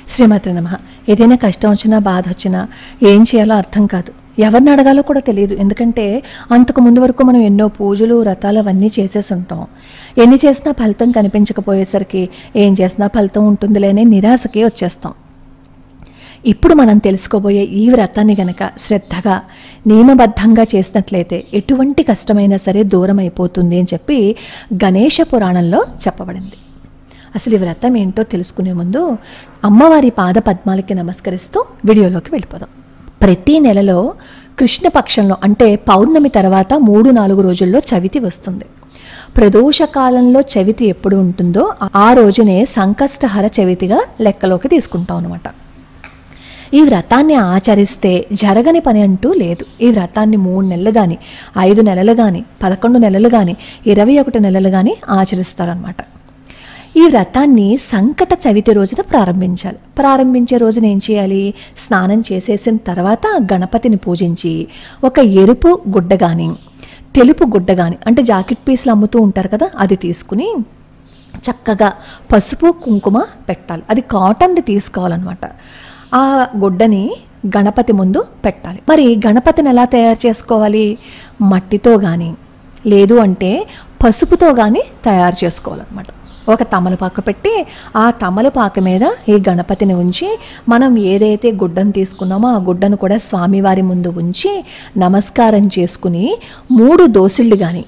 శ్రీమతి నమ ఏదైనా కష్టం వచ్చినా బాధ వచ్చినా ఏం చేయాలో అర్థం కాదు ఎవరిని అడగాలో కూడా తెలియదు ఎందుకంటే అంతకు ముందు వరకు మనం ఎన్నో పూజలు వ్రతాలు అవన్నీ చేసేసి ఉంటాం ఎన్ని చేసినా ఫలితం కనిపించకపోయేసరికి ఏం చేసినా ఫలితం ఉంటుందిలే అనే నిరాశకి వచ్చేస్తాం ఇప్పుడు మనం తెలుసుకోబోయే ఈ వ్రతాన్ని గనక శ్రద్ధగా నియమబద్ధంగా చేసినట్లయితే ఎటువంటి కష్టమైనా సరే దూరం అయిపోతుంది అని చెప్పి గణేష పురాణంలో చెప్పబడింది అసలు ఈ వ్రతం ఏంటో తెలుసుకునే ముందు అమ్మవారి పాద పద్మాలకి నమస్కరిస్తూ వీడియోలోకి వెళ్ళిపోదాం ప్రతి నెలలో కృష్ణపక్షంలో అంటే పౌర్ణమి తర్వాత మూడు నాలుగు రోజుల్లో చవితి వస్తుంది ప్రదోష కాలంలో చవితి ఎప్పుడు ఉంటుందో ఆ రోజునే సంకష్టహర చవితిగా లెక్కలోకి తీసుకుంటాం అనమాట ఈ వ్రతాన్ని ఆచరిస్తే జరగని పని అంటూ లేదు ఈ వ్రతాన్ని మూడు నెలలు కానీ ఐదు నెలలు కానీ పదకొండు నెలలు కానీ ఇరవై ఒకటి నెలలు కానీ ఆచరిస్తారనమాట ఈ వ్రతాన్ని సంకట చవితి రోజున ప్రారంభించాలి ప్రారంభించే రోజున ఏం చేయాలి స్నానం చేసేసిన తర్వాత గణపతిని పూజించి ఒక ఎరుపు గుడ్డ కానీ తెలుపు గుడ్డ కానీ అంటే జాకెట్ పీసులు అమ్ముతూ ఉంటారు కదా అది తీసుకుని చక్కగా పసుపు కుంకుమ పెట్టాలి అది కాటన్ది తీసుకోవాలన్నమాట ఆ గుడ్డని గణపతి ముందు పెట్టాలి మరి గణపతిని ఎలా తయారు చేసుకోవాలి మట్టితో కానీ లేదు అంటే పసుపుతో కానీ తయారు చేసుకోవాలన్నమాట ఒక తమలపాకు పెట్టి ఆ తమలపాకు మీద ఈ గణపతిని ఉంచి మనం ఏదైతే గుడ్డను తీసుకున్నామో ఆ గుడ్డను కూడా స్వామివారి ముందు ఉంచి నమస్కారం చేసుకుని మూడు దోసిళ్ళు కానీ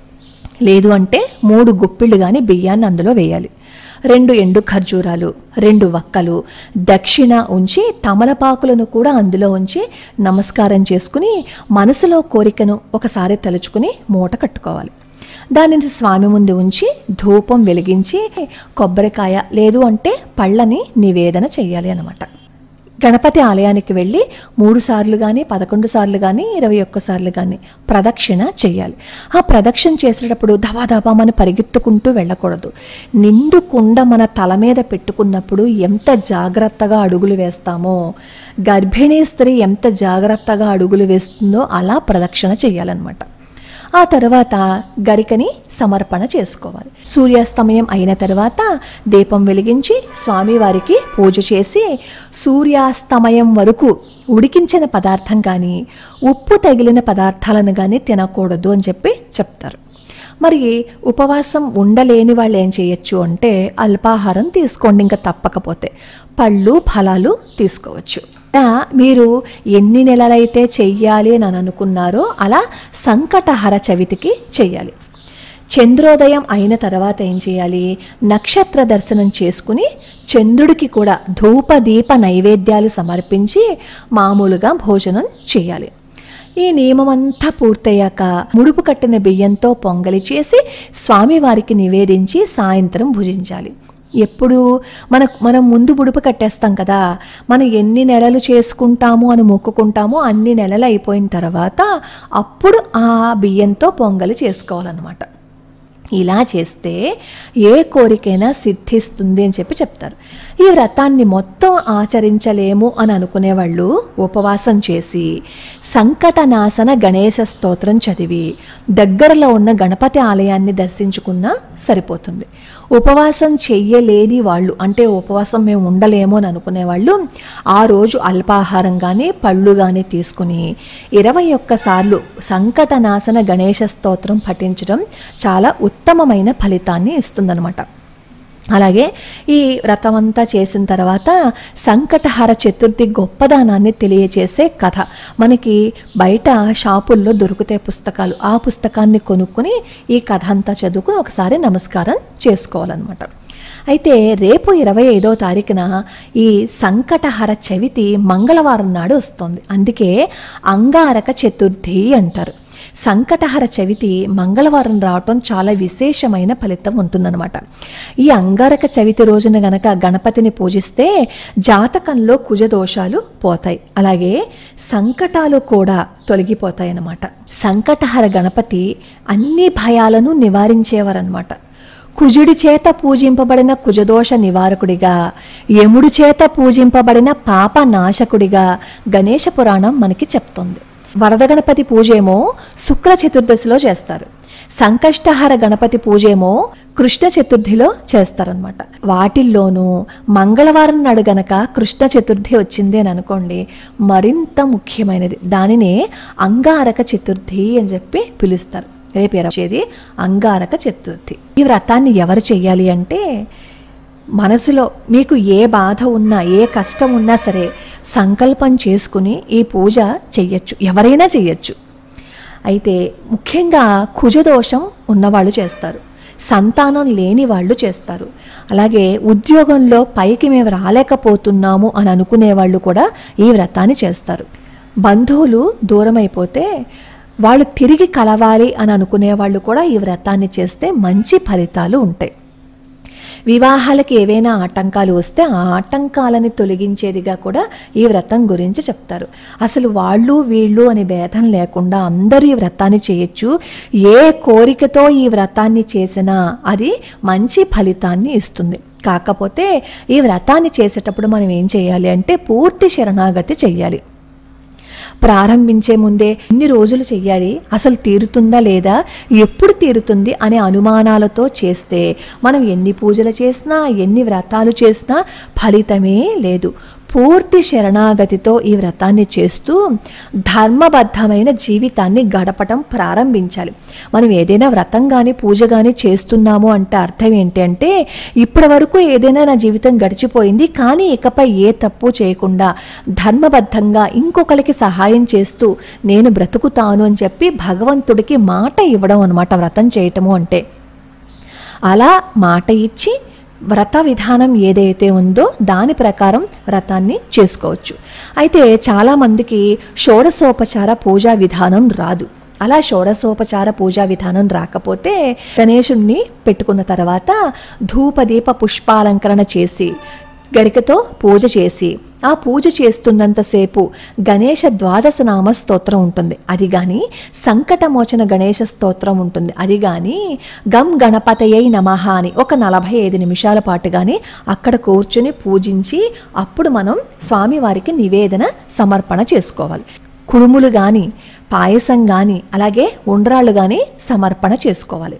లేదు అంటే మూడు గుప్పిళ్ళు కానీ బియ్యాన్ని అందులో వేయాలి రెండు ఎండు ఖర్జూరాలు రెండు వక్కలు దక్షిణ ఉంచి తమలపాకులను కూడా అందులో ఉంచి నమస్కారం చేసుకుని మనసులో కోరికను ఒకసారి తలుచుకుని మూట కట్టుకోవాలి దానిని స్వామి ముందు ఉంచి ధూపం వెలిగించి కొబ్బరికాయ లేదు అంటే పళ్ళని నివేదన చేయాలి అన్నమాట గణపతి ఆలయానికి వెళ్ళి మూడు సార్లు కానీ పదకొండు సార్లు కానీ ఇరవై ఒక్క సార్లు కానీ ప్రదక్షిణ చేయాలి ఆ ప్రదక్షిణ చేసేటప్పుడు దబాదబా మన పరిగెత్తుకుంటూ వెళ్ళకూడదు నిండు కుండ మన తల మీద పెట్టుకున్నప్పుడు ఎంత జాగ్రత్తగా అడుగులు వేస్తామో గర్భిణీ స్త్రీ ఎంత జాగ్రత్తగా అడుగులు వేస్తుందో అలా ప్రదక్షిణ చేయాలన్నమాట ఆ తర్వాత గరికని సమర్పణ చేసుకోవాలి సూర్యాస్తమయం అయిన తర్వాత దీపం వెలిగించి స్వామివారికి పూజ చేసి సూర్యాస్తమయం వరకు ఉడికించిన పదార్థం కానీ ఉప్పు తగిలిన పదార్థాలను కానీ తినకూడదు అని చెప్పి చెప్తారు మరి ఉపవాసం ఉండలేని వాళ్ళు ఏం చేయొచ్చు అంటే అల్పాహారం తీసుకోండి ఇంకా తప్పకపోతే పళ్ళు ఫలాలు తీసుకోవచ్చు ఇలా మీరు ఎన్ని నెలలైతే చెయ్యాలి అని అనుకున్నారో అలా సంకటహర చవితికి చెయ్యాలి చంద్రోదయం అయిన తర్వాత ఏం చేయాలి నక్షత్ర దర్శనం చేసుకుని చంద్రుడికి కూడా ధూప దీప నైవేద్యాలు సమర్పించి మామూలుగా భోజనం చేయాలి ఈ నియమం అంతా పూర్తయ్యాక ముడుపు కట్టిన బియ్యంతో పొంగలి చేసి స్వామివారికి నివేదించి సాయంత్రం భుజించాలి ఎప్పుడు మన మనం ముందు బుడుపు కట్టేస్తాం కదా మనం ఎన్ని నెలలు చేసుకుంటాము అని మొక్కుకుంటామో అన్ని నెలలు అయిపోయిన తర్వాత అప్పుడు ఆ బియ్యంతో పొంగలి చేసుకోవాలన్నమాట ఇలా చేస్తే ఏ కోరికైనా సిద్ధిస్తుంది అని చెప్పి చెప్తారు ఈ వ్రతాన్ని మొత్తం ఆచరించలేము అని అనుకునేవాళ్ళు ఉపవాసం చేసి సంకటనాశన గణేశ స్తోత్రం చదివి దగ్గరలో ఉన్న గణపతి ఆలయాన్ని దర్శించుకున్నా సరిపోతుంది ఉపవాసం చెయ్యలేని వాళ్ళు అంటే ఉపవాసం మేము ఉండలేము అని అనుకునే వాళ్ళు ఆ రోజు అల్పాహారం కానీ పళ్ళు కానీ తీసుకుని ఇరవై ఒక్కసార్లు సంకటనాశన గణేశ స్తోత్రం పఠించడం చాలా ఉత్తమమైన ఫలితాన్ని ఇస్తుందన్నమాట అలాగే ఈ వ్రతమంతా చేసిన తర్వాత సంకటహర చతుర్థి గొప్పదానాన్ని తెలియచేసే కథ మనకి బయట షాపుల్లో దొరుకుతాయి పుస్తకాలు ఆ పుస్తకాన్ని కొనుక్కొని ఈ కథ అంతా చదువుకుని ఒకసారి నమస్కారం చేసుకోవాలన్నమాట అయితే రేపు ఇరవై ఐదో తారీఖున ఈ సంకటహర చవితి మంగళవారం నాడు వస్తుంది అందుకే అంగారక చతుర్థి అంటారు సంకటహర చవితి మంగళవారం రావటం చాలా విశేషమైన ఫలితం ఉంటుందన్నమాట ఈ అంగారక చవితి రోజున గనక గణపతిని పూజిస్తే జాతకంలో కుజదోషాలు పోతాయి అలాగే సంకటాలు కూడా తొలగిపోతాయి అన్నమాట సంకటహర గణపతి అన్ని భయాలను నివారించేవారనమాట కుజుడి చేత పూజింపబడిన కుజదోష నివారకుడిగా యముడి చేత పూజింపబడిన పాప నాశకుడిగా గణేశ పురాణం మనకి చెప్తోంది వరద గణపతి పూజేమో శుక్ల చతుర్దశిలో చేస్తారు సంకష్టహర గణపతి పూజేమో కృష్ణ చతుర్థిలో చేస్తారనమాట వాటిల్లోనూ మంగళవారం నాడు గనక కృష్ణ చతుర్థి వచ్చింది అని అనుకోండి మరింత ముఖ్యమైనది దానినే అంగారక చతుర్థి అని చెప్పి పిలుస్తారు రేపు వచ్చేది అంగారక చతుర్థి ఈ వ్రతాన్ని ఎవరు చెయ్యాలి అంటే మనసులో మీకు ఏ బాధ ఉన్నా ఏ కష్టం ఉన్నా సరే సంకల్పం చేసుకుని ఈ పూజ చెయ్యొచ్చు ఎవరైనా చెయ్యొచ్చు అయితే ముఖ్యంగా కుజదోషం ఉన్నవాళ్ళు చేస్తారు సంతానం లేని వాళ్ళు చేస్తారు అలాగే ఉద్యోగంలో పైకి మేము రాలేకపోతున్నాము అని అనుకునే వాళ్ళు కూడా ఈ వ్రతాన్ని చేస్తారు బంధువులు దూరం అయిపోతే వాళ్ళు తిరిగి కలవాలి అని అనుకునే వాళ్ళు కూడా ఈ వ్రతాన్ని చేస్తే మంచి ఫలితాలు ఉంటాయి వివాహాలకు ఏవైనా ఆటంకాలు వస్తే ఆ ఆటంకాలని తొలగించేదిగా కూడా ఈ వ్రతం గురించి చెప్తారు అసలు వాళ్ళు వీళ్ళు అనే భేదం లేకుండా అందరూ ఈ వ్రతాన్ని చేయొచ్చు ఏ కోరికతో ఈ వ్రతాన్ని చేసినా అది మంచి ఫలితాన్ని ఇస్తుంది కాకపోతే ఈ వ్రతాన్ని చేసేటప్పుడు మనం ఏం చేయాలి అంటే పూర్తి శరణాగతి చెయ్యాలి ప్రారంభించే ముందే ఎన్ని రోజులు చెయ్యాలి అసలు తీరుతుందా లేదా ఎప్పుడు తీరుతుంది అనే అనుమానాలతో చేస్తే మనం ఎన్ని పూజలు చేసినా ఎన్ని వ్రతాలు చేసినా ఫలితమే లేదు పూర్తి శరణాగతితో ఈ వ్రతాన్ని చేస్తూ ధర్మబద్ధమైన జీవితాన్ని గడపటం ప్రారంభించాలి మనం ఏదైనా వ్రతం కానీ పూజ కానీ చేస్తున్నాము అంటే అర్థం ఏంటి అంటే ఇప్పటి వరకు ఏదైనా నా జీవితం గడిచిపోయింది కానీ ఇకపై ఏ తప్పు చేయకుండా ధర్మబద్ధంగా ఇంకొకరికి సహాయం చేస్తూ నేను బ్రతుకుతాను అని చెప్పి భగవంతుడికి మాట ఇవ్వడం అనమాట వ్రతం చేయటము అంటే అలా మాట ఇచ్చి వ్రత విధానం ఏదైతే ఉందో దాని ప్రకారం వ్రతాన్ని చేసుకోవచ్చు అయితే చాలామందికి షోడశోపచార పూజా విధానం రాదు అలా షోడశోపచార పూజా విధానం రాకపోతే గణేశుణ్ణి పెట్టుకున్న తర్వాత ధూపదీప పుష్పాలంకరణ చేసి గరికతో పూజ చేసి ఆ పూజ చేస్తున్నంతసేపు గణేష ద్వాదశ నామ స్తోత్రం ఉంటుంది అది కానీ సంకటమోచన గణేష స్తోత్రం ఉంటుంది అది కానీ గం గణపతయై నమః అని ఒక నలభై ఐదు నిమిషాల పాటు కానీ అక్కడ కూర్చుని పూజించి అప్పుడు మనం స్వామివారికి నివేదన సమర్పణ చేసుకోవాలి కుడుములు కానీ పాయసం కానీ అలాగే ఉండ్రాళ్ళు కానీ సమర్పణ చేసుకోవాలి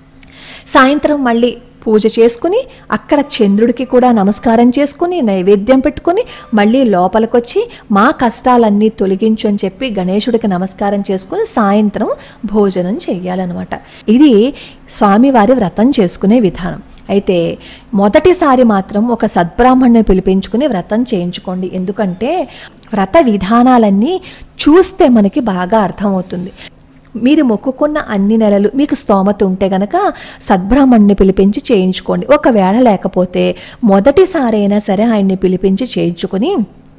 సాయంత్రం మళ్ళీ పూజ చేసుకుని అక్కడ చంద్రుడికి కూడా నమస్కారం చేసుకుని నైవేద్యం పెట్టుకుని మళ్ళీ లోపలికొచ్చి మా కష్టాలన్నీ తొలగించు అని చెప్పి గణేశుడికి నమస్కారం చేసుకుని సాయంత్రం భోజనం చేయాలన్నమాట ఇది స్వామివారి వ్రతం చేసుకునే విధానం అయితే మొదటిసారి మాత్రం ఒక సద్బ్రాహ్మణ్ణి పిలిపించుకుని వ్రతం చేయించుకోండి ఎందుకంటే వ్రత విధానాలన్నీ చూస్తే మనకి బాగా అర్థమవుతుంది మీరు మొక్కుకున్న అన్ని నెలలు మీకు స్తోమత ఉంటే గనక సద్బ్రాహ్మణ్ణి పిలిపించి చేయించుకోండి ఒకవేళ లేకపోతే మొదటిసారైనా సరే ఆయన్ని పిలిపించి చేయించుకొని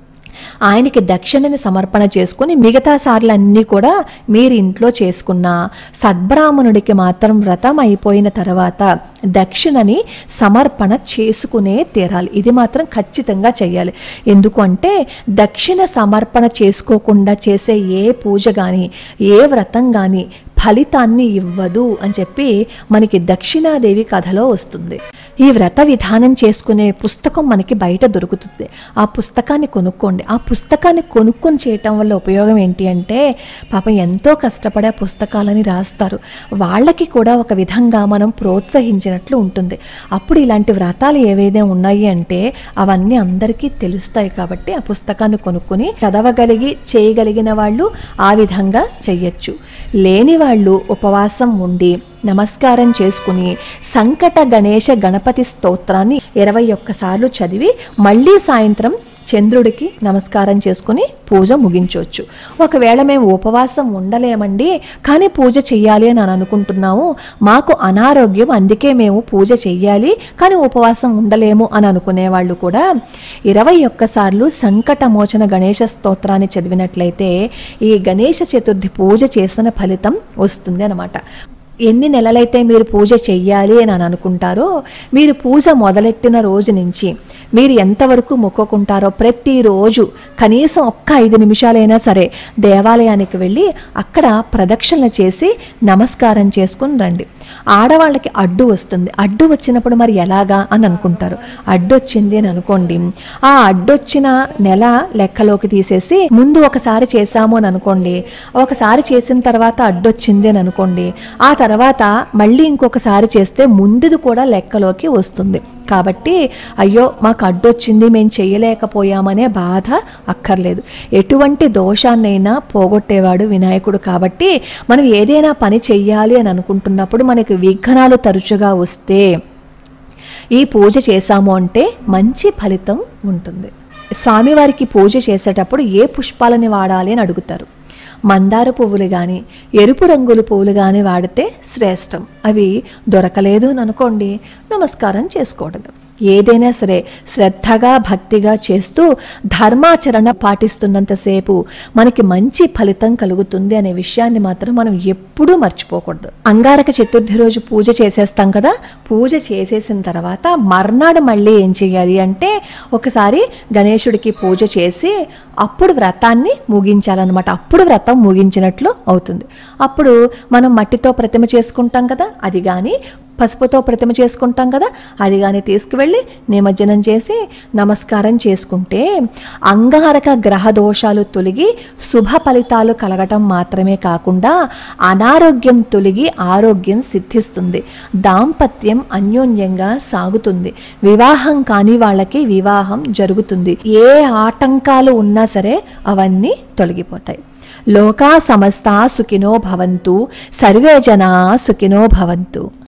ఆయనకి దక్షిణని సమర్పణ చేసుకుని మిగతా సార్లన్నీ కూడా మీరు ఇంట్లో చేసుకున్న సద్బ్రాహ్మణుడికి మాత్రం వ్రతం అయిపోయిన తర్వాత దక్షిణని సమర్పణ చేసుకునే తీరాలి ఇది మాత్రం ఖచ్చితంగా చేయాలి ఎందుకు అంటే దక్షిణ సమర్పణ చేసుకోకుండా చేసే ఏ పూజ కానీ ఏ వ్రతం కానీ ఫలితాన్ని ఇవ్వదు అని చెప్పి మనకి దక్షిణాదేవి కథలో వస్తుంది ఈ వ్రత విధానం చేసుకునే పుస్తకం మనకి బయట దొరుకుతుంది ఆ పుస్తకాన్ని కొనుక్కోండి ఆ పుస్తకాన్ని కొనుక్కొని చేయటం వల్ల ఉపయోగం ఏంటి అంటే పాపం ఎంతో కష్టపడి ఆ పుస్తకాలని రాస్తారు వాళ్ళకి కూడా ఒక విధంగా మనం ప్రోత్సహించినట్లు ఉంటుంది అప్పుడు ఇలాంటి వ్రతాలు ఏవైనా ఉన్నాయి అంటే అవన్నీ అందరికీ తెలుస్తాయి కాబట్టి ఆ పుస్తకాన్ని కొనుక్కొని చదవగలిగి చేయగలిగిన వాళ్ళు ఆ విధంగా చెయ్యొచ్చు లేని వాళ్ళు ఉపవాసం ఉండి నమస్కారం చేసుకుని సంకట గణేశ గణపతి స్తోత్రాన్ని ఇరవై ఒక్కసార్లు చదివి మళ్ళీ సాయంత్రం చంద్రుడికి నమస్కారం చేసుకుని పూజ ముగించవచ్చు ఒకవేళ మేము ఉపవాసం ఉండలేమండి కానీ పూజ చెయ్యాలి అని అని అనుకుంటున్నాము మాకు అనారోగ్యం అందుకే మేము పూజ చెయ్యాలి కానీ ఉపవాసం ఉండలేము అని అనుకునే వాళ్ళు కూడా ఇరవై ఒక్కసార్లు సంకటమోచన గణేశ స్తోత్రాన్ని చదివినట్లయితే ఈ గణేశ చతుర్థి పూజ చేసిన ఫలితం వస్తుంది అనమాట ఎన్ని నెలలైతే మీరు పూజ చెయ్యాలి అని అని అనుకుంటారో మీరు పూజ మొదలెట్టిన రోజు నుంచి మీరు ఎంతవరకు మొక్కుకుంటారో ప్రతిరోజు కనీసం ఒక్క ఐదు నిమిషాలైనా సరే దేవాలయానికి వెళ్ళి అక్కడ ప్రదక్షిణలు చేసి నమస్కారం చేసుకుని రండి ఆడవాళ్ళకి అడ్డు వస్తుంది అడ్డు వచ్చినప్పుడు మరి ఎలాగా అని అనుకుంటారు అడ్డు వచ్చింది అని అనుకోండి ఆ అడ్డొచ్చిన నెల లెక్కలోకి తీసేసి ముందు ఒకసారి చేశాము అని అనుకోండి ఒకసారి చేసిన తర్వాత అడ్డొచ్చింది అని అనుకోండి ఆ తర్వాత మళ్ళీ ఇంకొకసారి చేస్తే ముందుది కూడా లెక్కలోకి వస్తుంది కాబట్టి అయ్యో మాకు అడ్డొచ్చింది మేము చేయలేకపోయామనే బాధ అక్కర్లేదు ఎటువంటి దోషాన్నైనా పోగొట్టేవాడు వినాయకుడు కాబట్టి మనం ఏదైనా పని చెయ్యాలి అని అనుకుంటున్నప్పుడు మనకి విఘ్నాలు తరచుగా వస్తే ఈ పూజ చేశాము అంటే మంచి ఫలితం ఉంటుంది స్వామివారికి పూజ చేసేటప్పుడు ఏ పుష్పాలని వాడాలి అని అడుగుతారు మందార పువ్వులు కానీ ఎరుపు రంగుల పువ్వులు కానీ వాడితే శ్రేష్టం అవి దొరకలేదు అని అనుకోండి నమస్కారం చేసుకోవడమే ఏదైనా సరే శ్రద్ధగా భక్తిగా చేస్తూ ధర్మాచరణ పాటిస్తున్నంతసేపు మనకి మంచి ఫలితం కలుగుతుంది అనే విషయాన్ని మాత్రం మనం ఎప్పుడూ మర్చిపోకూడదు అంగారక చతుర్థి రోజు పూజ చేసేస్తాం కదా పూజ చేసేసిన తర్వాత మర్నాడు మళ్ళీ ఏం చేయాలి అంటే ఒకసారి గణేశుడికి పూజ చేసి అప్పుడు వ్రతాన్ని ముగించాలన్నమాట అప్పుడు వ్రతం ముగించినట్లు అవుతుంది అప్పుడు మనం మట్టితో ప్రతిమ చేసుకుంటాం కదా అది కానీ పసుపుతో ప్రతిమ చేసుకుంటాం కదా అది కానీ తీసుకువెళ్ళి నిమజ్జనం చేసి నమస్కారం చేసుకుంటే అంగారక గ్రహ దోషాలు తొలగి శుభ ఫలితాలు కలగటం మాత్రమే కాకుండా అనారోగ్యం తొలగి ఆరోగ్యం సిద్ధిస్తుంది దాంపత్యం అన్యోన్యంగా సాగుతుంది వివాహం కాని వాళ్ళకి వివాహం జరుగుతుంది ఏ ఆటంకాలు ఉన్నా సరే అవన్నీ తొలగిపోతాయి లోకా సమస్త సుఖినో భవంతు సర్వే జనా సుఖినో భవంతు